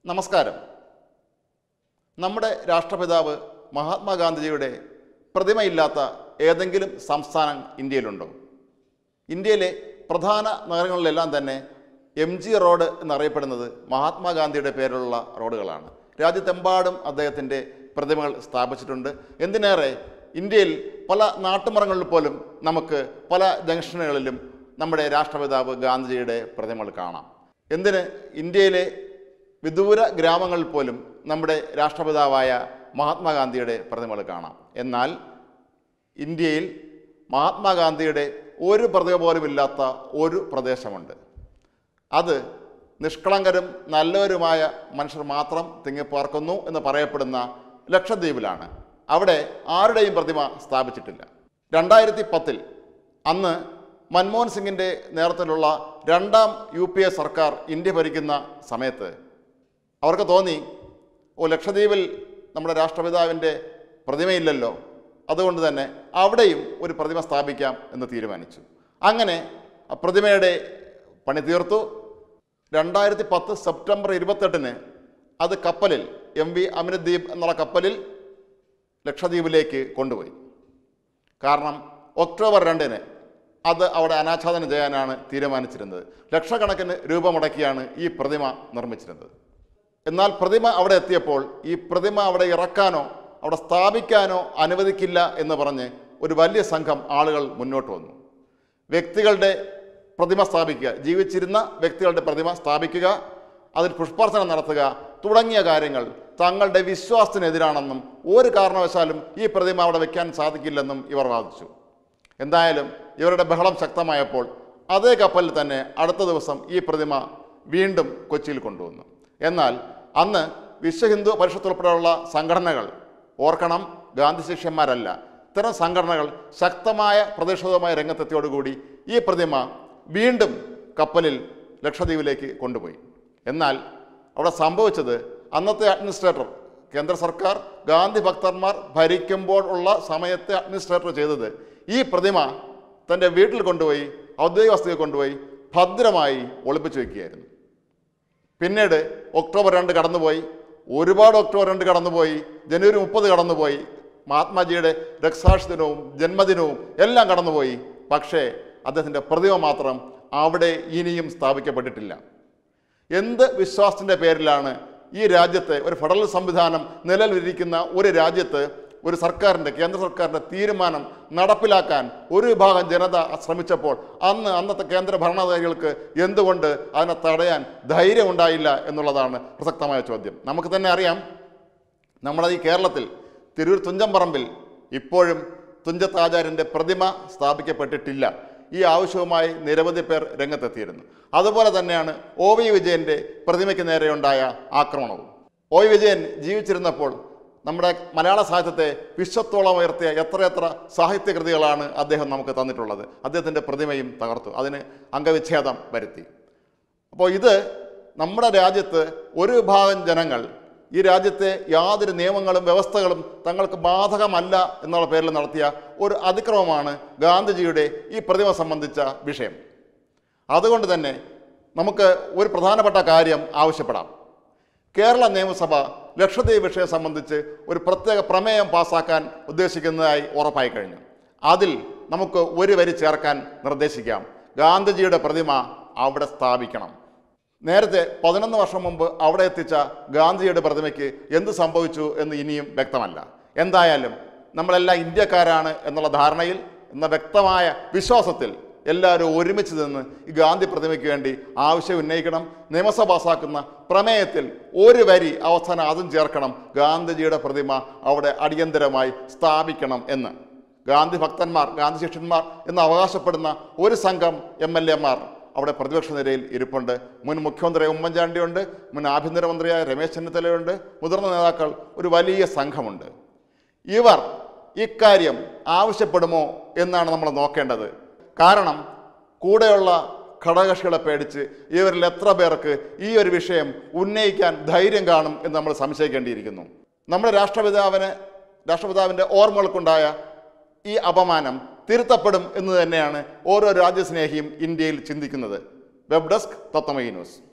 നമസ്കാരം നമ്മുടെ രാഷ്ട്രപിതാവ് മഹാത്മാഗാന്ധിജിയുടെ പ്രതിമയില്ലാത്ത ഏതെങ്കിലും സംസ്ഥാനം ഇന്ത്യയിലുണ്ടോ ഇന്ത്യയിലെ പ്രധാന നഗരങ്ങളിലെല്ലാം തന്നെ എം ജി റോഡ് എന്നറിയപ്പെടുന്നത് മഹാത്മാഗാന്ധിയുടെ പേരിലുള്ള റോഡുകളാണ് രാജ്യത്തെമ്പാടും അദ്ദേഹത്തിൻ്റെ പ്രതിമകൾ സ്ഥാപിച്ചിട്ടുണ്ട് എന്തിനേറെ ഇന്ത്യയിൽ പല നാട്ടുമറങ്ങളിൽ പോലും നമുക്ക് പല ജംഗ്ഷനുകളിലും നമ്മുടെ രാഷ്ട്രപിതാവ് ഗാന്ധിജിയുടെ പ്രതിമകൾ കാണാം എന്തിന് ഇന്ത്യയിലെ വിദൂര ഗ്രാമങ്ങളിൽ പോലും നമ്മുടെ രാഷ്ട്രപിതാവായ മഹാത്മാഗാന്ധിയുടെ പ്രതിമകൾ കാണാം എന്നാൽ ഇന്ത്യയിൽ മഹാത്മാഗാന്ധിയുടെ ഒരു പ്രതിമ പോലും ഇല്ലാത്ത ഒരു പ്രദേശമുണ്ട് അത് നിഷ്കളങ്കരും നല്ലവരുമായ മനുഷ്യർ മാത്രം തിങ്ങിപ്പാർക്കുന്നു എന്ന് പറയപ്പെടുന്ന ലക്ഷദ്വീപിലാണ് അവിടെ ആരുടെയും പ്രതിമ സ്ഥാപിച്ചിട്ടില്ല രണ്ടായിരത്തി പത്തിൽ അന്ന് മൻമോഹൻ സിംഗിൻ്റെ നേതൃത്വത്തിലുള്ള രണ്ടാം യു പി എ സർക്കാർ ഇന്ത്യ ഭരിക്കുന്ന സമയത്ത് അവർക്ക് തോന്നി ഓ ലക്ഷദ്വീപിൽ നമ്മുടെ രാഷ്ട്രപിതാവിൻ്റെ പ്രതിമയില്ലല്ലോ അതുകൊണ്ട് തന്നെ അവിടെയും ഒരു പ്രതിമ സ്ഥാപിക്കാം എന്ന് തീരുമാനിച്ചു അങ്ങനെ ആ പ്രതിമയുടെ പണി തീർത്തു രണ്ടായിരത്തി പത്ത് സെപ്റ്റംബർ ഇരുപത്തെട്ടിന് അത് കപ്പലിൽ എം വി അമിനദ്വീപ് എന്നുള്ള കപ്പലിൽ ലക്ഷദ്വീപിലേക്ക് കൊണ്ടുപോയി കാരണം ഒക്ടോബർ രണ്ടിന് അത് അവിടെ അനാച്ഛാദനം ചെയ്യാനാണ് തീരുമാനിച്ചിരുന്നത് ലക്ഷക്കണക്കിന് രൂപ മുടക്കിയാണ് ഈ പ്രതിമ നിർമ്മിച്ചിരുന്നത് എന്നാൽ പ്രതിമ അവിടെ എത്തിയപ്പോൾ ഈ പ്രതിമ അവിടെ ഇറക്കാനോ അവിടെ സ്ഥാപിക്കാനോ അനുവദിക്കില്ല എന്ന് പറഞ്ഞ് ഒരു വലിയ സംഘം ആളുകൾ മുന്നോട്ട് വന്നു വ്യക്തികളുടെ പ്രതിമ സ്ഥാപിക്കുക ജീവിച്ചിരുന്ന വ്യക്തികളുടെ പ്രതിമ സ്ഥാപിക്കുക അതിൽ പുഷ്പാർച്ചന നടത്തുക തുടങ്ങിയ കാര്യങ്ങൾ തങ്ങളുടെ വിശ്വാസത്തിനെതിരാണെന്നും ഒരു കാരണവശാലും ഈ പ്രതിമ അവിടെ വെക്കാൻ സാധിക്കില്ലെന്നും ഇവർ വാദിച്ചു എന്തായാലും ഇവരുടെ ബഹളം ശക്തമായപ്പോൾ അതേ കപ്പലിൽ തന്നെ അടുത്ത ദിവസം ഈ പ്രതിമ വീണ്ടും കൊച്ചിയിൽ കൊണ്ടുവന്നു എന്നാൽ അന്ന് വിശ്വ ഹിന്ദു പരിഷത്ത് ഉൾപ്പെടെയുള്ള സംഘടനകൾ ഓർക്കണം ഗാന്ധി ശിഷ്യന്മാരല്ല ഇത്തരം സംഘടനകൾ ശക്തമായ പ്രതിഷേധവുമായി രംഗത്തെത്തിയോടുകൂടി ഈ പ്രതിമ വീണ്ടും കപ്പലിൽ ലക്ഷദ്വീപിലേക്ക് കൊണ്ടുപോയി എന്നാൽ അവിടെ സംഭവിച്ചത് അന്നത്തെ അഡ്മിനിസ്ട്രേറ്റർ കേന്ദ്ര സർക്കാർ ഗാന്ധി ഭക്തന്മാർ ഭരിക്കുമ്പോൾ ഉള്ള സമയത്തെ അഡ്മിനിസ്ട്രേറ്റർ ചെയ്തത് ഈ പ്രതിമ തൻ്റെ വീട്ടിൽ കൊണ്ടുപോയി ഔദ്യോഗിക വസ്തുക്കൾ കൊണ്ടുപോയി ഭദ്രമായി ഒളിപ്പിച്ചു വയ്ക്കുകയായിരുന്നു പിന്നീട് ഒക്ടോബർ രണ്ട് കടന്നുപോയി ഒരുപാട് ഒക്ടോബർ രണ്ട് കടന്നുപോയി ജനുവരി മുപ്പത് കടന്നുപോയി മഹാത്മാജിയുടെ രക്സാക്ഷി ദിനവും ജന്മദിനവും എല്ലാം കടന്നുപോയി പക്ഷേ അദ്ദേഹത്തിൻ്റെ പ്രതിമ മാത്രം അവിടെ ഇനിയും സ്ഥാപിക്കപ്പെട്ടിട്ടില്ല എന്ത് വിശ്വാസത്തിൻ്റെ പേരിലാണ് ഈ രാജ്യത്തെ ഒരു ഫെഡറൽ സംവിധാനം നിലവിലിരിക്കുന്ന ഒരു രാജ്യത്ത് ഒരു സർക്കാരിൻ്റെ കേന്ദ്ര സർക്കാരിൻ്റെ തീരുമാനം നടപ്പിലാക്കാൻ ഒരു വിഭാഗം ജനത ശ്രമിച്ചപ്പോൾ അന്ന് അന്നത്തെ കേന്ദ്ര ഭരണാധികാരികൾക്ക് എന്തുകൊണ്ട് അതിനെ തടയാൻ ധൈര്യം ഉണ്ടായില്ല എന്നുള്ളതാണ് പ്രസക്തമായ ചോദ്യം നമുക്ക് തന്നെ അറിയാം നമ്മുടെ ഈ കേരളത്തിൽ തിരൂർ തുഞ്ചംപറമ്പിൽ ഇപ്പോഴും തുഞ്ചത്ത് ആചാര്യൻ്റെ പ്രതിമ സ്ഥാപിക്കപ്പെട്ടിട്ടില്ല ഈ ആവശ്യവുമായി നിരവധി പേർ രംഗത്തെത്തിയിരുന്നു അതുപോലെ തന്നെയാണ് ഒ വി വിജയൻ്റെ പ്രതിമയ്ക്ക് നേരെയുണ്ടായ ആക്രമണവും ഒ വി വിജയൻ ജീവിച്ചിരുന്നപ്പോൾ നമ്മുടെ മലയാള സാഹിത്യത്തെ വിശ്വത്തോളം ഉയർത്തിയ എത്രയെത്ര സാഹിത്യകൃതികളാണ് അദ്ദേഹം നമുക്ക് തന്നിട്ടുള്ളത് അദ്ദേഹത്തിൻ്റെ പ്രതിമയും തകർത്തു അതിന് അംഗവിച്ഛേദം വരുത്തി അപ്പോൾ ഇത് നമ്മുടെ രാജ്യത്ത് ഒരു വിഭാഗം ജനങ്ങൾ ഈ രാജ്യത്തെ യാതൊരു നിയമങ്ങളും വ്യവസ്ഥകളും തങ്ങൾക്ക് ബാധകമല്ല എന്നുള്ള പേരിൽ നടത്തിയ ഒരു അതിക്രമമാണ് ഗാന്ധിജിയുടെ ഈ പ്രതിമ സംബന്ധിച്ച വിഷയം അതുകൊണ്ട് തന്നെ നമുക്ക് ഒരു പ്രധാനപ്പെട്ട കാര്യം ആവശ്യപ്പെടാം കേരള നിയമസഭ ലക്ഷദ്വീപ് വിഷയം സംബന്ധിച്ച് ഒരു പ്രത്യേക പ്രമേയം പാസാക്കാൻ ഉദ്ദേശിക്കുന്നതായി ഉറപ്പായി കഴിഞ്ഞു അതിൽ നമുക്ക് ഒരു വരി ചേർക്കാൻ നിർദ്ദേശിക്കാം ഗാന്ധിജിയുടെ പ്രതിമ അവിടെ സ്ഥാപിക്കണം നേരത്തെ പതിനൊന്ന് വർഷം മുമ്പ് അവിടെ എത്തിച്ച ഗാന്ധിജിയുടെ പ്രതിമയ്ക്ക് എന്ത് സംഭവിച്ചു എന്ന് ഇനിയും വ്യക്തമല്ല എന്തായാലും നമ്മളെല്ലാം ഇന്ത്യക്കാരാണ് എന്നുള്ള ധാരണയിൽ എന്ന വ്യക്തമായ വിശ്വാസത്തിൽ എല്ലാവരും ഒരുമിച്ച് നിന്ന് ഈ ഗാന്ധി പ്രതിമയ്ക്ക് വേണ്ടി ആവശ്യം ഉന്നയിക്കണം നിയമസഭ പാസാക്കുന്ന പ്രമേയത്തിൽ ഒരു വരി അവസാനം അതും ചേർക്കണം ഗാന്ധിജിയുടെ പ്രതിമ അവിടെ അടിയന്തരമായി സ്ഥാപിക്കണം എന്ന് ഗാന്ധി ഭക്തന്മാർ ഗാന്ധി ശിഷ്യന്മാർ എന്ന് അവകാശപ്പെടുന്ന ഒരു സംഘം എം എൽ എമാർ അവിടെ പ്രതിപക്ഷ നിരയിൽ ഇരിപ്പുണ്ട് മുൻ മുഖ്യമന്ത്രി ഉമ്മൻചാണ്ടിയുണ്ട് മുൻ ആഭ്യന്തരമന്ത്രിയായ രമേശ് ചെന്നിത്തലയുണ്ട് മുതിർന്ന നേതാക്കൾ ഒരു വലിയ സംഘമുണ്ട് ഇവർ ഇക്കാര്യം ആവശ്യപ്പെടുമോ എന്നാണ് നമ്മൾ നോക്കേണ്ടത് കാരണം കൂടെയുള്ള ഘടകകക്ഷികളെ പേടിച്ച് ഇവരിൽ എത്ര പേർക്ക് ഈ ഒരു വിഷയം ഉന്നയിക്കാൻ ധൈര്യം കാണും എന്ന് നമ്മൾ സംശയിക്കേണ്ടിയിരിക്കുന്നു നമ്മുടെ രാഷ്ട്രപിതാവിന് രാഷ്ട്രപിതാവിൻ്റെ ഓർമ്മകൾക്കുണ്ടായ ഈ അപമാനം തിരുത്തപ്പെടും എന്ന് തന്നെയാണ് ഓരോ രാജ്യസ്നേഹിയും ഇന്ത്യയിൽ ചിന്തിക്കുന്നത് വെബ് ഡെസ്ക് തത്തമയി ന്യൂസ്